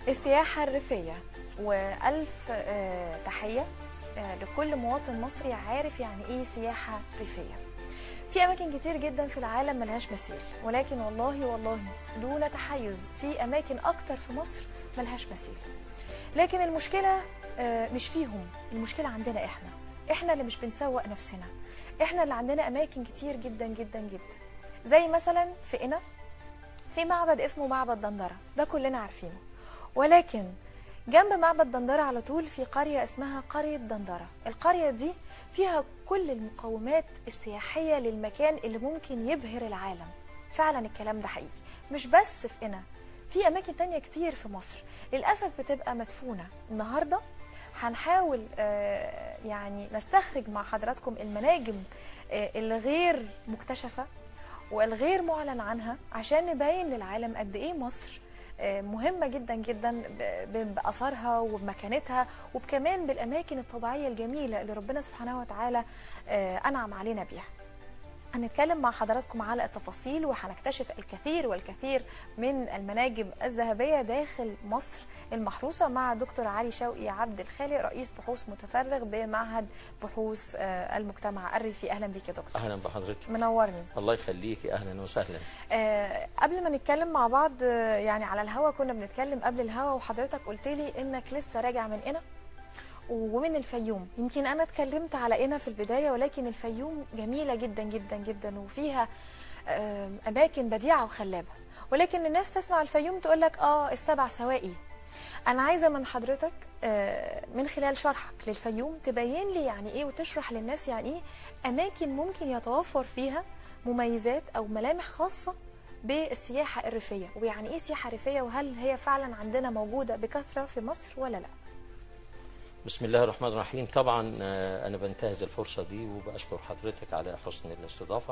السياحة الريفية وألف آه، تحية آه، لكل مواطن مصري عارف يعني إيه سياحة ريفية في أماكن كتير جدا في العالم ملهاش مثيل ولكن والله والله دون تحيز في أماكن أكتر في مصر ملهاش مثيل لكن المشكلة آه، مش فيهم المشكلة عندنا إحنا إحنا اللي مش بنسوق نفسنا إحنا اللي عندنا أماكن كتير جدا جدا جدا زي مثلا في قنا في معبد اسمه معبد دندرة ده كلنا عارفينه ولكن جنب معبد دندرة على طول في قرية اسمها قرية دندرة القرية دي فيها كل المقومات السياحية للمكان اللي ممكن يبهر العالم فعلا الكلام ده حقيقي مش بس في قنا في أماكن تانية كتير في مصر للأسف بتبقى مدفونة النهاردة هنحاول آه، يعني نستخرج مع حضراتكم المناجم آه، الغير مكتشفة والغير معلن عنها عشان نبين للعالم قد ايه مصر آه، مهمة جدا جدا ب- ب- بأثارها وبمكانتها وكمان بالأماكن الطبيعية الجميلة اللي ربنا سبحانه وتعالى آه، أنعم علينا بيها هنتكلم مع حضراتكم على التفاصيل وهنكتشف الكثير والكثير من المناجم الذهبية داخل مصر المحروسة مع دكتور علي شوقي عبد الخالق رئيس بحوث متفرغ بمعهد بحوث آه، المجتمع الريفي أهلا بيك يا دكتور اهلا بحضرتك منورني الله يخليكي اهلا وسهلا آه، قبل ما نتكلم مع بعض آه، يعني على الهوا كنا بنتكلم قبل الهوا وحضرتك قلت لي انك لسه راجع من قنا ومن الفيوم يمكن انا اتكلمت على قنا في البدايه ولكن الفيوم جميله جدا جدا جدا وفيها آه، اماكن بديعه وخلابه ولكن الناس تسمع الفيوم تقول لك اه السبع سواقي انا عايزه من حضرتك آه، من خلال شرحك للفيوم تبين لي يعني ايه وتشرح للناس يعني ايه اماكن ممكن يتوفر فيها مميزات او ملامح خاصه بالسياحه الريفيه ويعني ايه سياحه ريفيه وهل هي فعلا عندنا موجوده بكثره في مصر ولا لا بسم الله الرحمن الرحيم طبعا آه، انا بنتهز الفرصه دي وبشكر حضرتك على حسن الاستضافه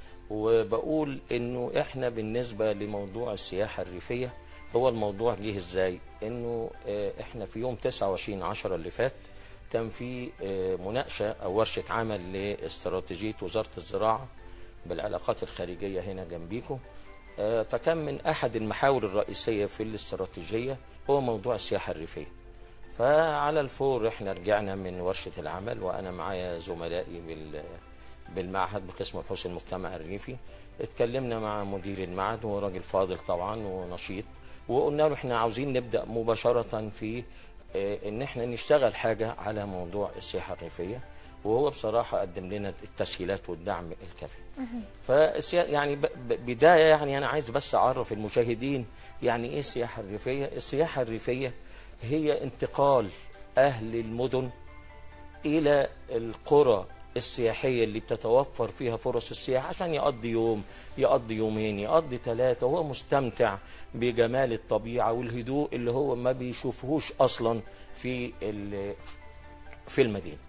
وبقول انه احنا بالنسبه لموضوع السياحه الريفيه هو الموضوع جه ازاي انه آه، احنا في يوم 29 10 اللي فات كان في آه، مناقشه او ورشه عمل لاستراتيجيه وزاره الزراعه بالعلاقات الخارجيه هنا جنبيكم آه، فكان من احد المحاور الرئيسيه في الاستراتيجيه هو موضوع السياحه الريفيه فعلى الفور احنا رجعنا من ورشة العمل وانا معايا زملائي بال بالمعهد بقسم بحوث المجتمع الريفي اتكلمنا مع مدير المعهد وهو راجل فاضل طبعا ونشيط وقلنا له احنا عاوزين نبدا مباشره في اه، ان احنا نشتغل حاجه على موضوع السياحه الريفيه وهو بصراحه قدم لنا التسهيلات والدعم الكافي. فالسيا... يعني ب... ب... بدايه يعني انا عايز بس اعرف المشاهدين يعني ايه السياحه الريفيه؟ السياحه الريفيه هي انتقال اهل المدن الى القرى السياحيه اللي بتتوفر فيها فرص السياحه عشان يقضي يوم يقضي يومين يقضي ثلاثه وهو مستمتع بجمال الطبيعه والهدوء اللي هو ما بيشوفهوش اصلا في ال- في المدينه.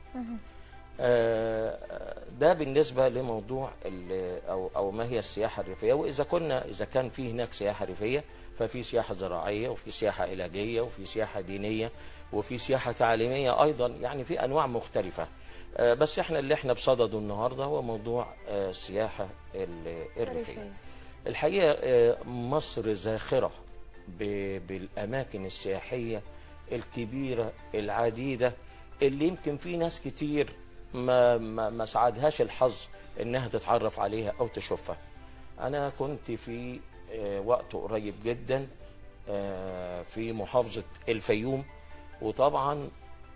آه، ده بالنسبه لموضوع ال- او او ما هي السياحه الريفيه واذا كنا اذا كان في هناك سياحه ريفيه ففي سياحه زراعيه وفي سياحه علاجيه وفي سياحه دينيه وفي سياحه تعليميه ايضا يعني في انواع مختلفه آه، بس احنا اللي احنا بصدده النهارده هو موضوع آه، السياحه ال- الريفيه الحقيقه آه، مصر زاخره ب- بالاماكن السياحيه الكبيره العديده اللي يمكن في ناس كتير ما ما ما سعدهاش الحظ انها تتعرف عليها او تشوفها انا كنت في آه، وقت قريب جدا آه، في محافظه الفيوم وطبعا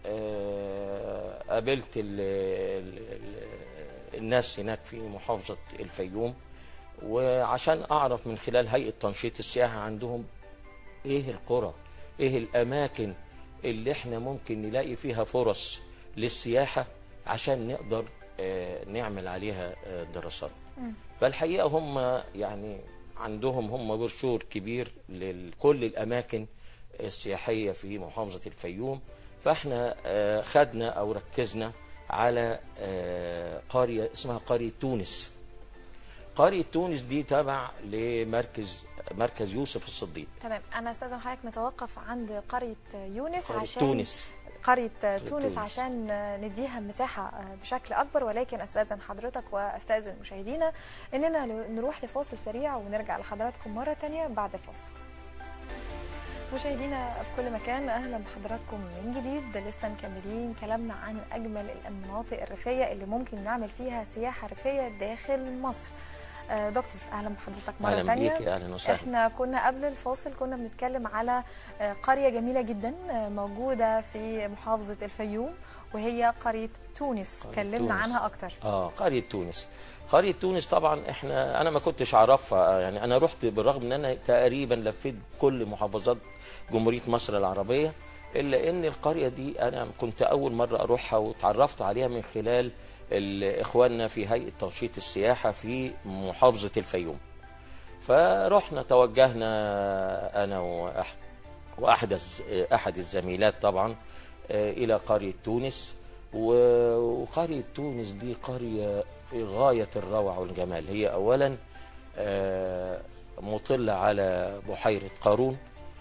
آه، قابلت ال ال ال الناس هناك في محافظه الفيوم وعشان اعرف من خلال هيئه تنشيط السياحه عندهم ايه القرى ايه الاماكن اللي احنا ممكن نلاقي فيها فرص للسياحه عشان نقدر آه، نعمل عليها آه، دراسات فالحقيقه هم يعني عندهم هم برشور كبير لكل الاماكن السياحيه في محافظه الفيوم فاحنا آه، خدنا او ركزنا على آه، قريه اسمها قريه تونس قريه تونس دي تابع لمركز مركز يوسف الصديق تمام انا استاذن حضرتك نتوقف عند قريه يونس قرية عشان تونس قريه تونس, تونس. عشان نديها مساحه بشكل اكبر ولكن استاذن حضرتك واستاذن مشاهدينا اننا نروح لفاصل سريع ونرجع لحضراتكم مره تانية بعد الفاصل مشاهدينا في كل مكان اهلا بحضراتكم من جديد لسه مكملين كلامنا عن اجمل المناطق الريفيه اللي ممكن نعمل فيها سياحه ريفيه داخل مصر آه، دكتور اهلا بحضرتك مره اهلا ثانيه بيكي اهلا وسهلا احنا كنا قبل الفاصل كنا بنتكلم على آه، قريه جميله جدا آه، موجوده في محافظه الفيوم وهي قريه تونس قرية كلمنا تونس. عنها اكتر اه قريه تونس قريه تونس طبعا احنا انا ما كنتش اعرفها يعني انا رحت بالرغم ان انا تقريبا لفيت كل محافظات جمهوريه مصر العربيه الا ان القريه دي انا كنت اول مره اروحها وتعرفت عليها من خلال ال- اخواننا في هيئه تنشيط السياحه في محافظه الفيوم فرحنا توجهنا انا وأح واحد الز- احد الزميلات طبعا آه، الى قريه تونس و- وقريه تونس دي قريه في غايه الروعه والجمال هي اولا آه، مطله على بحيره قارون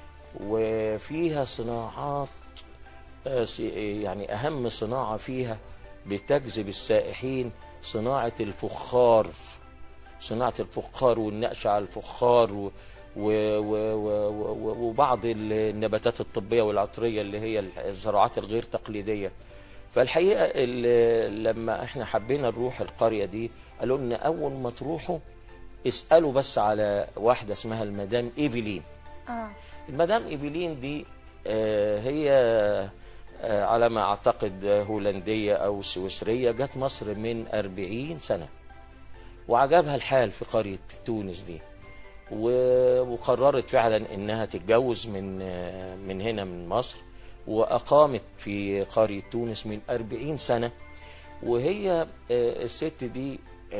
وفيها صناعات آه، س- يعني اهم صناعه فيها بتجذب السائحين صناعه الفخار صناعة الفخار والنقش على الفخار و و و و و وبعض النباتات الطبية والعطرية اللي هي الزراعات الغير تقليدية فالحقيقة ال- لما احنا حبينا نروح القرية دي قالوا لنا أول ما تروحوا اسألوا بس على واحدة اسمها المدام إيفيلين اه المدام إيفيلين دي آه، هي آه، على ما أعتقد هولندية أو سويسرية جت مصر من أربعين سنة وعجبها الحال في قرية تونس دي و- وقررت فعلا انها تتجوز من آه، من هنا من مصر واقامت في قرية تونس من أربعين سنة وهي آه، الست دي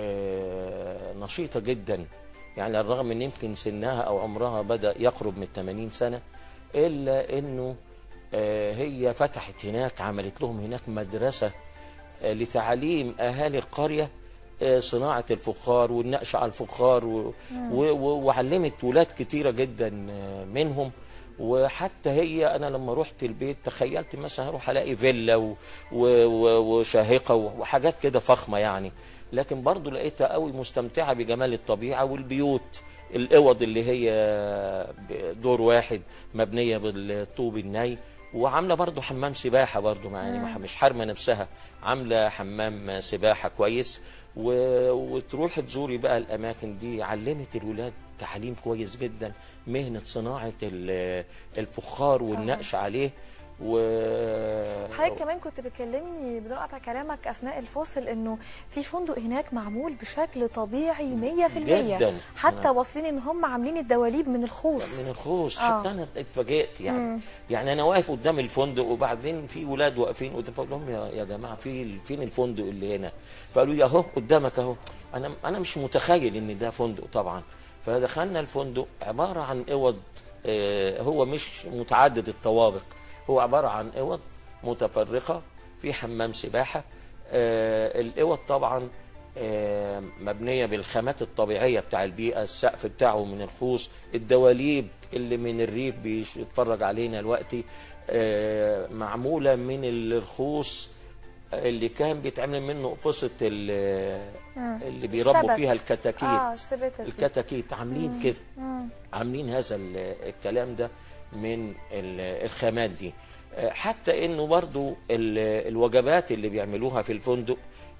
آه، نشيطة جدا يعني على الرغم ان يمكن سنها او عمرها بدأ يقرب من 80 سنة الا انه آه، هي فتحت هناك عملت لهم هناك مدرسة آه، لتعليم اهالي القرية آه، صناعة الفخار والنقش على الفخار و... و... و... وعلمت ولاد كتيرة جدا آه، منهم وحتى هي انا لما رحت البيت تخيلت مثلا هروح الاقي فيلا و... و... و... وشاهقه و- وحاجات كده فخمه يعني لكن برضو لقيتها قوي مستمتعه بجمال الطبيعه والبيوت الاوض اللي هي دور واحد مبنيه بالطوب الني وعامله برضو حمام سباحه برضو مع يعني ما- مش حارمه نفسها عامله حمام سباحه كويس و... وتروح تزوري بقى الاماكن دي علمت الولاد تعليم كويس جدا مهنه صناعه ال- الفخار والنقش عليه و حضرتك كمان كنت بتكلمني بدون قطع كلامك اثناء الفاصل انه في فندق هناك معمول بشكل طبيعي 100% جداً. حتى أنا- واصلين ان هم عاملين الدواليب من الخوص من الخوص آه. حتى انا اتفاجئت يعني مم. يعني انا واقف قدام الفندق وبعدين في ولاد واقفين قدام فاقول لهم يا, يا جماعه في فين الفندق اللي هنا فقالوا لي اهو قدامك اهو انا انا مش متخيل ان ده فندق طبعا فدخلنا الفندق عباره عن اوض آه، هو مش متعدد الطوابق هو عباره عن اوض متفرقه في حمام سباحه آه، الاوض طبعا آه، مبنيه بالخامات الطبيعيه بتاع البيئه السقف بتاعه من الخوص الدواليب اللي من الريف بيتفرج علينا دلوقتي آه، معموله من الرخوص اللي كان بيتعمل منه قفصه ال- اللي بيربوا السبت. فيها الكتاكيت اه السبت دي. الكتاكيت عاملين كده مم. عاملين هذا ال- الكلام ده من ال- الخامات دي آه، حتى انه برضو ال- الوجبات اللي بيعملوها في الفندق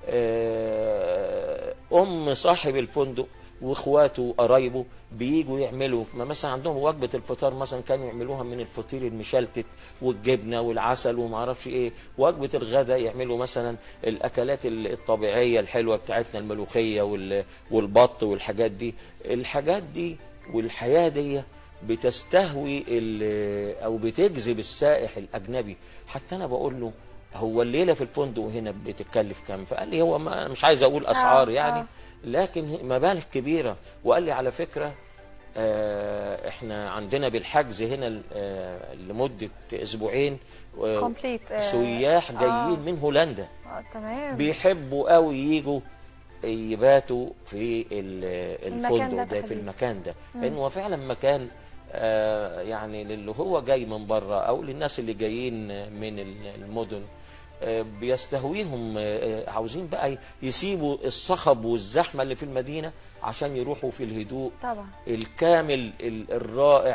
آه، ام صاحب الفندق واخواته وقرايبه بييجوا يعملوا ما مثلا عندهم وجبه الفطار مثلا كانوا يعملوها من الفطير المشلتت والجبنه والعسل وما اعرفش ايه وجبه الغداء يعملوا مثلا الاكلات ال- الطبيعيه الحلوه بتاعتنا الملوخيه وال- والبط والحاجات دي الحاجات دي والحياه دي بتستهوي ال- او بتجذب السائح الاجنبي حتى انا بقول له هو الليله في الفندق هنا بتتكلف كام فقال لي هو ما مش عايز اقول اسعار آه، يعني آه. لكن مبالغ كبيره وقال لي على فكره آه، احنا عندنا بالحجز هنا آه، لمده اسبوعين آه، كومبليت آه، سياح جايين آه. من هولندا آه تمام بيحبوا قوي يجوا يباتوا في ال- المكان الفندق ده ده في تحديداً. المكان ده لانه هو فعلا مكان آه، يعني للي هو جاي من بره او للناس اللي جايين من ال- المدن آه، بيستهويهم آه، عاوزين بقى يسيبوا الصخب والزحمه اللي في المدينه عشان يروحوا في الهدوء طبعا الكامل ال- الرائع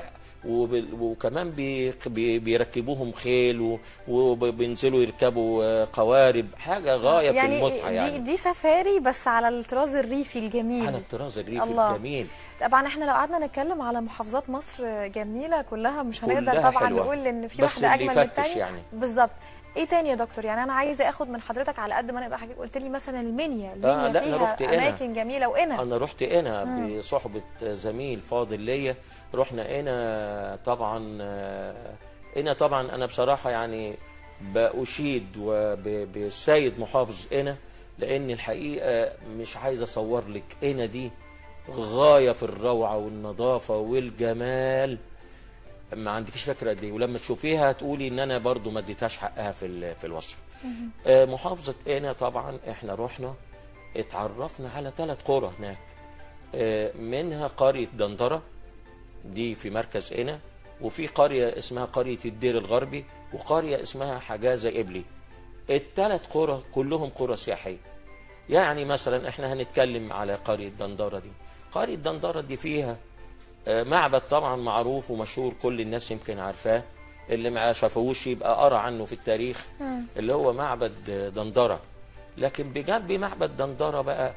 وب- وكمان بي بي بيركبوهم خيل و- وبينزلوا يركبوا آه، قوارب حاجه غايه في يعني المتعه دي يعني دي سفاري بس على الطراز الريفي الجميل على الطراز الريفي الله. الجميل طبعا احنا لو قعدنا نتكلم على محافظات مصر جميله كلها مش هنقدر كلها طبعا حلوة. نقول ان في بس واحده اللي اجمل من يفتش الثانيه يعني. بالظبط ايه تاني يا دكتور يعني انا عايزه اخد من حضرتك على قد ما نقدر حضرتك قلت لي مثلا المنيا المنيا لا، أنا رحت فيها هنا. اماكن جميله وقنا انا رحت هنا بصحبه زميل فاضل ليا رحنا هنا طبعا آه، هنا طبعا انا بصراحه يعني بأشيد وب- بالسيد محافظ هنا لان الحقيقه مش عايز اصور لك هنا دي غايه في الروعه والنظافه والجمال ما عندكش فكره قد ايه ولما تشوفيها تقولي ان انا برضو ما اديتهاش حقها في ال- في الوصف آه، محافظه قنا طبعا احنا رحنا اتعرفنا على ثلاث قرى هناك آه، منها قريه دندره دي في مركز قنا وفي قريه اسمها قريه الدير الغربي وقريه اسمها حجازه ابلي الثلاث قرى كلهم قرى سياحيه يعني مثلا احنا هنتكلم على قريه دندره دي قريه دندره دي فيها آه، معبد طبعا معروف ومشهور كل الناس يمكن عارفاه اللي ما شافوش يبقى قرا عنه في التاريخ اللي هو معبد آه، دندره لكن بجنب معبد دندره بقى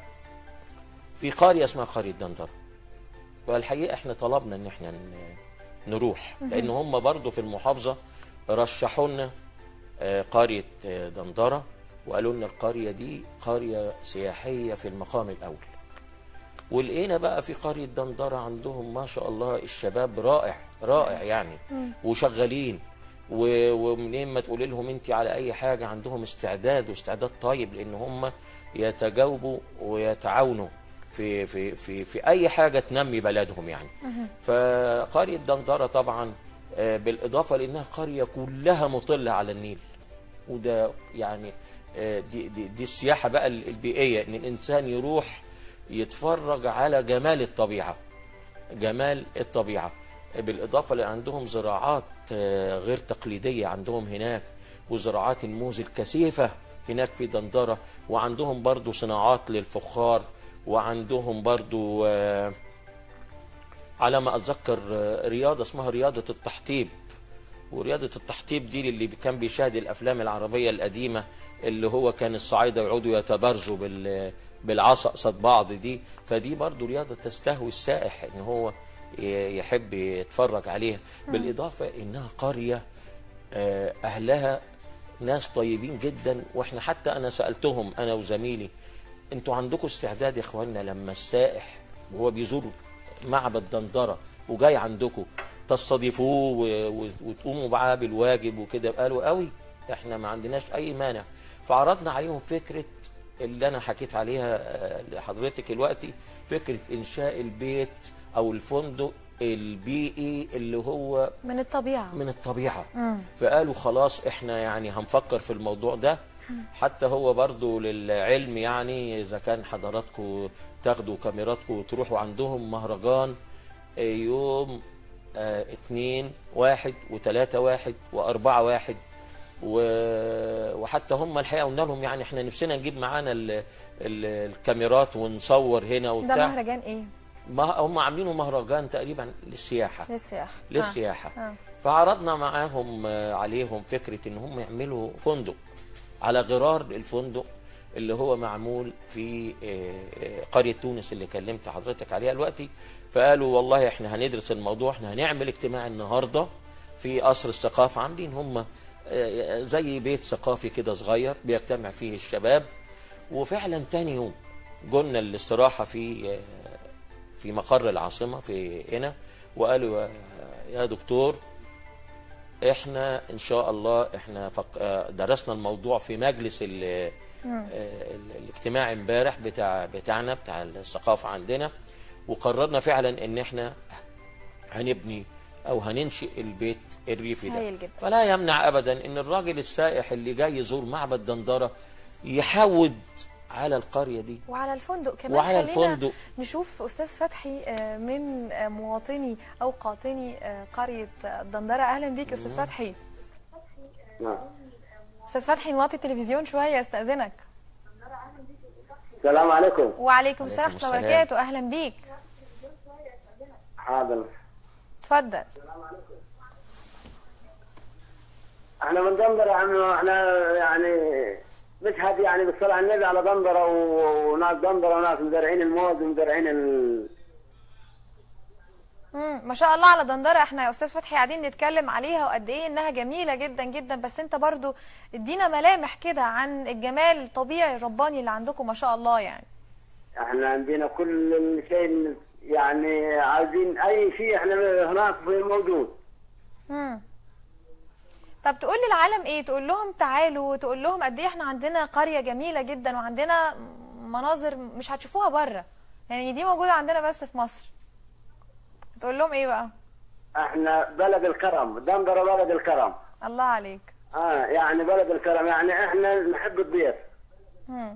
في قريه اسمها قريه دندره والحقيقه احنا طلبنا ان احنا ن- نروح لان هم برضو في المحافظه رشحوا لنا آه، قريه آه، دندره وقالوا لنا القريه دي قريه سياحيه في المقام الاول ولقينا بقى في قرية دندرة عندهم ما شاء الله الشباب رائع رائع يعني وشغالين و- ومنين ما تقولي لهم انت على اي حاجة عندهم استعداد واستعداد طيب لان هم يتجاوبوا ويتعاونوا في في في في اي حاجة تنمي بلدهم يعني فقرية دندرة طبعا آه، بالاضافة لانها قرية كلها مطلة على النيل وده يعني آه، دي, دي, دي السياحة بقى البيئية ان الانسان يروح يتفرج على جمال الطبيعة جمال الطبيعة بالإضافة لأن عندهم زراعات آه، غير تقليدية عندهم هناك وزراعات الموز الكثيفة هناك في دندرة وعندهم برضو صناعات للفخار وعندهم برضو آه، على ما أتذكر آه، رياضة اسمها رياضة التحطيب ورياضة التحطيب دي اللي كان بيشاهد الأفلام العربية القديمة اللي هو كان الصعايدة يقعدوا يتبارزوا بال بالعصا قصاد بعض دي فدي برضو رياضة تستهوي السائح ان هو ي- يحب يتفرج عليها بالإضافة إنها قرية آه، أهلها ناس طيبين جدا وإحنا حتى أنا سألتهم أنا وزميلي أنتوا عندكم استعداد يا إخواننا لما السائح وهو بيزور معبد دندرة وجاي عندكم تستضيفوه و- و- وتقوموا معاه بالواجب وكده قالوا قوي احنا ما عندناش اي مانع فعرضنا عليهم فكره اللي انا حكيت عليها آه، لحضرتك دلوقتي فكره انشاء البيت او الفندق البيئي اللي هو من الطبيعه من الطبيعة فقالوا خلاص احنا يعني هنفكر في الموضوع ده حتى هو برضو للعلم يعني اذا كان حضراتكم تاخدوا كاميراتكم وتروحوا عندهم مهرجان آه، يوم آه، اتنين واحد وتلاتة واحد واربعة واحد و... وحتى هم الحقيقة قلنا لهم يعني احنا نفسنا نجيب معانا ال... ال... الكاميرات ونصور هنا ده وبتاع مهرجان ايه ما هم عاملينه مهرجان تقريبا للسياحة للسياحه للسياحة آه. فعرضنا معاهم آه، عليهم فكرة ان هم يعملوا فندق على غرار الفندق اللي هو معمول في آه، آه، قرية تونس اللي كلمت حضرتك عليها دلوقتي فقالوا والله احنا هندرس الموضوع احنا هنعمل اجتماع النهاردة في قصر الثقافة عاملين هم آه، زي بيت ثقافي كده صغير بيجتمع فيه الشباب وفعلا تاني يوم قلنا الاستراحة في آه، في مقر العاصمة في هنا وقالوا يا- يا دكتور احنا ان شاء الله احنا فك... آه، درسنا الموضوع في مجلس ال... آه، ال- الاجتماع امبارح بتاع بتاعنا بتاع الثقافة عندنا وقررنا فعلا ان احنا هنبني او هننشئ البيت الريفي ده هايل جدا. فلا يمنع ابدا ان الراجل السائح اللي جاي يزور معبد دندره يحود على القريه دي وعلى الفندق كمان وعلى خلينا الفندق. نشوف استاذ فتحي آه، من آه، مواطني او قاطني آه، قريه دندره اهلا بيك استاذ فتحي نعم استاذ فتحي نوطي التلفزيون شويه استاذنك السلام عليكم وعليكم السلام ورحمه الله السلام. وبركاته اهلا بيك حاضر اتفضل احنا من دندره يا عم احنا يعني نشهد يعني بالصلاه على النبي على دندره و- وناس دندره وناس مزارعين الموز ومزارعين ال... مم. ما شاء الله على دندره احنا يا استاذ فتحي قاعدين نتكلم عليها وقد ايه انها جميله جدا جدا بس انت برضو ادينا ملامح كده عن الجمال الطبيعي الرباني اللي عندكم ما شاء الله يعني احنا عندنا كل شيء يعني عايزين اي شيء احنا هناك في موجود مم. طب تقول للعالم ايه تقول لهم تعالوا تقول لهم قد ايه احنا عندنا قريه جميله جدا وعندنا مناظر مش هتشوفوها بره يعني دي موجوده عندنا بس في مصر تقول لهم ايه بقى احنا بلد الكرم دندره بلد الكرم الله عليك اه يعني بلد الكرم يعني احنا نحب الضيف مم.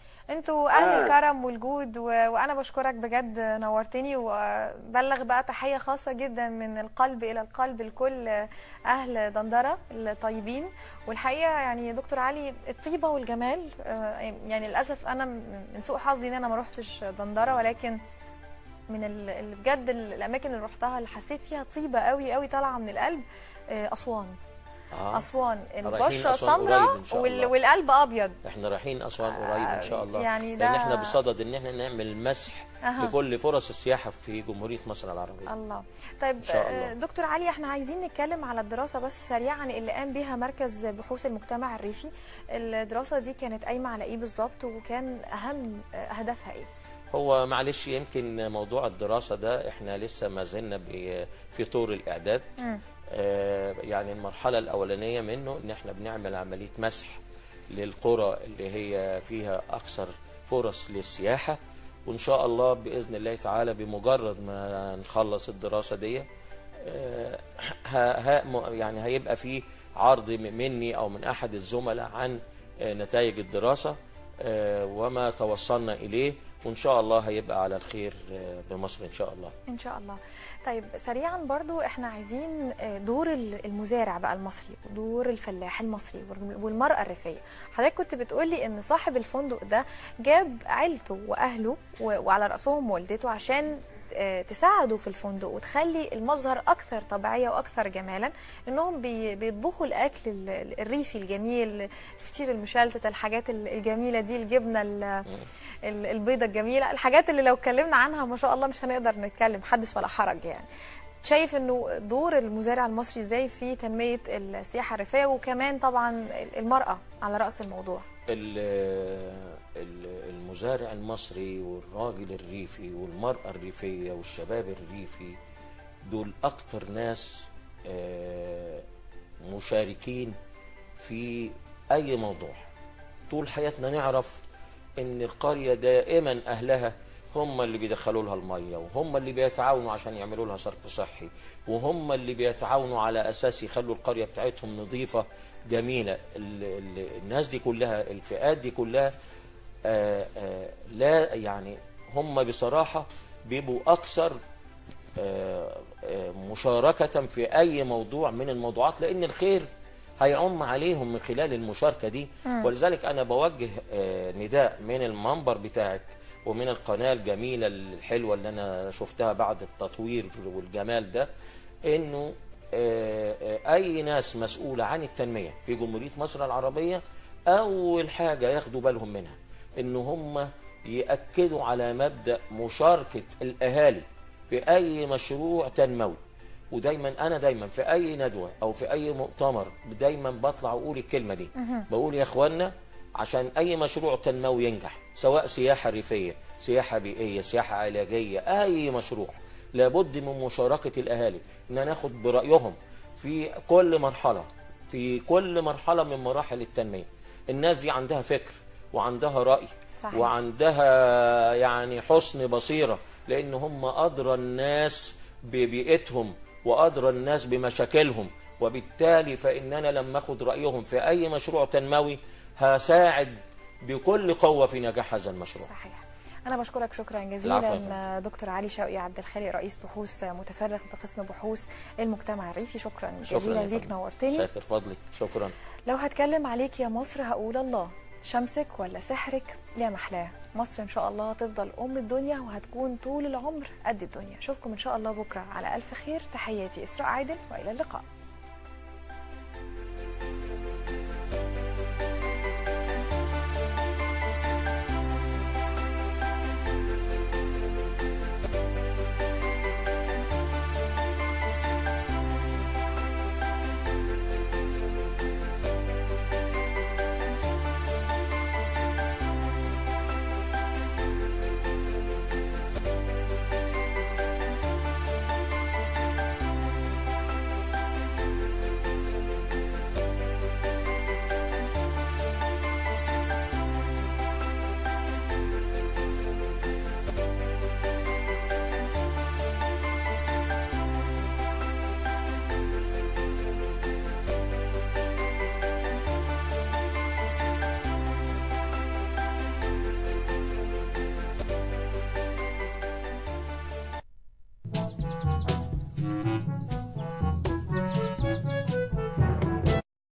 انتوا اهل آه. الكرم والجود و... وانا بشكرك بجد نورتني وبلغ بقى تحيه خاصه جدا من القلب الى القلب لكل اهل دندره الطيبين والحقيقه يعني يا دكتور علي الطيبه والجمال آه، يعني للاسف انا من سوء حظي ان انا ما روحتش دندره ولكن من ال- اللي بجد الاماكن اللي روحتها اللي حسيت فيها طيبه قوي قوي طالعه من القلب آه، اسوان آه. اسوان رايحين البشره أسوان قريب سمراء إن شاء وال... الله. والقلب ابيض احنا رايحين اسوان قريب ان شاء الله يعني لان ده- احنا بصدد ان احنا نعمل مسح أها. لكل فرص السياحه في جمهوريه مصر العربيه الله طيب شاء الله. آه، دكتور علي احنا عايزين نتكلم على الدراسة بس سريعا اللي قام بها مركز بحوث المجتمع الريفي الدراسة دي كانت قايمة على ايه بالظبط وكان اهم آه، اهدافها ايه هو معلش يمكن موضوع الدراسه ده احنا لسه ما زلنا ب- في طور الاعداد مم. آه، يعني المرحله الاولانيه منه ان احنا بنعمل عمليه مسح للقرى اللي هي فيها اكثر فرص للسياحه وان شاء الله باذن الله تعالى بمجرد ما نخلص الدراسه دي آه، ه- ه- م- يعني هيبقى في عرض م- مني او من احد الزملاء عن آه، نتائج الدراسه آه، وما توصلنا اليه وان شاء الله هيبقى على الخير آه، بمصر ان شاء الله ان شاء الله طيب سريعا برضو احنا عايزين آه، دور ال- المزارع بقى المصري ودور الفلاح المصري وال- والمرأة الريفية حضرتك كنت بتقولي ان صاحب الفندق ده جاب عيلته واهله و- وعلى رأسهم والدته عشان آه، تساعده في الفندق وتخلي المظهر اكثر طبيعيه واكثر جمالا انهم بي- بيطبخوا الاكل ال- ال- الريفي الجميل الفطير المشلتت الحاجات ال- الجميله دي الجبنه ال- ال- البيضه الجميله الحاجات اللي لو اتكلمنا عنها ما شاء الله مش هنقدر نتكلم حدث ولا حرج يعني شايف انه دور المزارع المصري ازاي في تنميه السياحه الريفيه وكمان طبعا المراه على راس الموضوع ال- ال- المزارع المصري والراجل الريفي والمرأة الريفية والشباب الريفي دول أكتر ناس آه، مشاركين في أي موضوع طول حياتنا نعرف إن القرية دائما أهلها هم اللي بيدخلوا لها المية وهم اللي بيتعاونوا عشان يعملوا لها صرف صحي وهم اللي بيتعاونوا على أساس يخلوا القرية بتاعتهم نظيفة جميلة ال ال الناس دي كلها الفئات دي كلها آه آه لا يعني هم بصراحة بيبقوا أكثر آه، آه، مشاركة في أي موضوع من الموضوعات لأن الخير هيعم عليهم من خلال المشاركة دي ولذلك أنا بوجه آه، نداء من المنبر بتاعك ومن القناة الجميلة الحلوة اللي أنا شفتها بعد التطوير والجمال ده إنه آه، آه، أي ناس مسؤولة عن التنمية في جمهورية مصر العربية أول حاجة ياخدوا بالهم منها إن هم يأكدوا على مبدأ مشاركة الأهالي في أي مشروع تنموي ودايما أنا دايما في أي ندوة أو في أي مؤتمر دايما بطلع أقول الكلمة دي بقول يا إخوانا عشان أي مشروع تنموي ينجح سواء سياحة ريفية سياحة بيئية سياحة علاجية أي مشروع لابد من مشاركة الأهالي إن ناخد برأيهم في كل مرحلة في كل مرحلة من مراحل التنمية الناس دي عندها فكر وعندها رأي صحيح. وعندها يعني حسن بصيرة لأن هم أدرى الناس ببيئتهم وأدرى الناس بمشاكلهم وبالتالي فإننا لما أخذ رأيهم في أي مشروع تنموي هساعد بكل قوة في نجاح هذا المشروع صحيح انا بشكرك شكرا العفو يا جزيلا فندم. دكتور علي شوقي عبد الخالق رئيس بحوث متفرغ بقسم بحوث المجتمع الريفي شكرا شكرا جزيلا يا ليك فندم. نورتني شاكر فضلك شكرا لو هتكلم عليك يا مصر هقول الله شمسك ولا سحرك يا محلاه مصر ان شاء الله تفضل ام الدنيا وهتكون طول العمر قد الدنيا اشوفكم ان شاء الله بكره على الف خير تحياتي اسراء عادل والى اللقاء